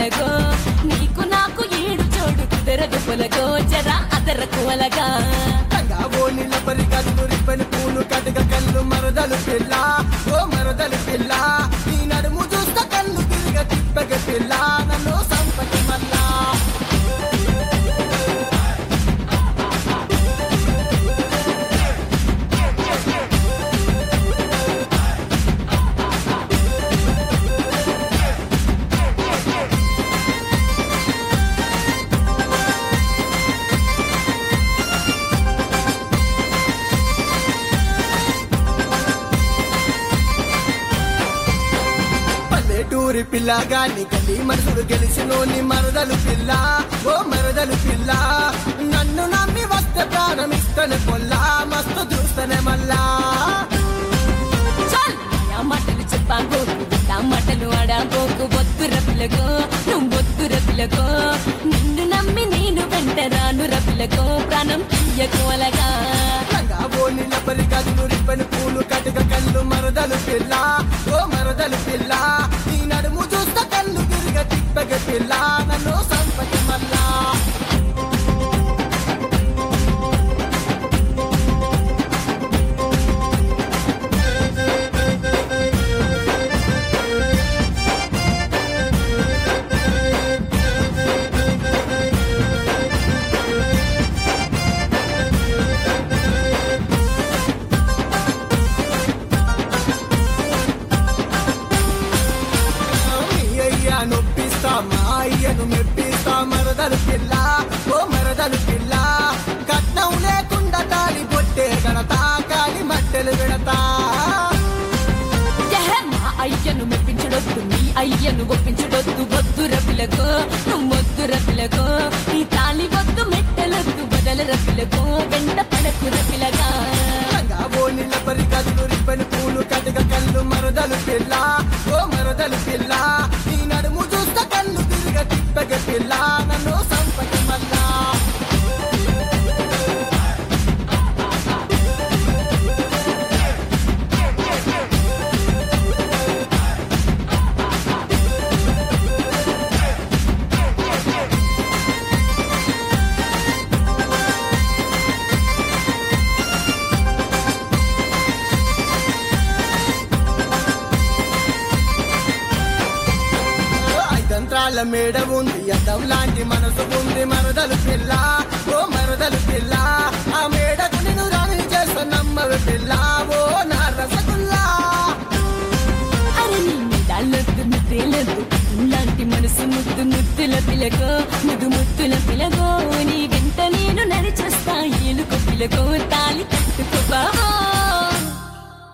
పిలగో నీకు నాకు ఏడు చోడు కుదరదు పొలగో జరా అదరకు అలగా రంగా ఓనిల పరిగలు రిబ్బని పూలు కటక కళ్ళు మరదలు పిల్ల ఓ మరదలు పిల్ల ఈ నడుము చూస్త కళ్ళు తిరిగ తిప్పగ పిల్ల నన్ను సంపటి మల్లా పల్లెటూరి పిల్లగాని గలి మనసుడు గెలిచినోని మరదలు పిల్ల ఓ మరదలు పిల్ల నన్ను నమ్మి వస్తే ప్రాణం ఇస్తనే పొల్లా మస్తు చూస్తనే మల్లా చాల్ ఆ మాటలు చెప్పాగోకు ఆ మాటలు ఆడాగోకు బొత్తుర పిలగో నువ్వు బొత్తుర పిలగో నిన్ను నమ్మి నేను వెంట రాను రపిలగో ప్రాణం తీయకు అలగా రంగా ఓనిల పరిగలు రిబ్బని పూలు కటక కళ్ళు మరదలు పిల్ల ఓ మరదలు పిల్ల ఈ నడుము చూస్త కళ్ళు తిరిగ తిప్పగ పిల్ల నన్ను సంపటి మల్లా మీ అయ్యా నొప్పిస్తా మా అయ్యను మెప్పిస్తా మరదలు పిల్ల ఓ మరదలు పిల్ల కట్నం లేకుండా తాళి పొట్టే గడతా కాలి మట్టెలు విడతా ఎహె, మా అయ్యను మెప్పించడొద్దు మీ అయ్యను ఒప్పించడొద్దు వద్దుర పిలగో నువ్వు వద్దుర పిలగో ఈ తాళి వద్దు మెట్టలొద్దు బదలర పిలగో వెంట పడకుర పిలగా రంగా ఓనిల పరిగదులు రిబ్బని పూలు కటక కళ్ళు మరదలు పిల్ల ఓ మరదలు పిల్ల ఈ నడుము చూస్త కళ్ళు తిరిగ తిప్పగ పిల్ల నన్ను సంపటి మల్లా ఐదంత్రాల మేడ ఉంది అద్దం లాంటి మనసు ఉంది మరదలు పిల్ల ఓ మరదలు పిల్ల ఆ మేడకు నేను రాణి చేస్తా నమ్మవి పిల్ల ఓ నా రసగుల్లా అరే నీ మెడాలొద్దు ముద్రేలొద్దు ఇలాంటి మనసు ముద్దు ముద్దుల పిలగో ముద్దు ముద్దుల పిలగో నీ వెంట నేను నడిచేస్తా ఏలుకు పిలగో తా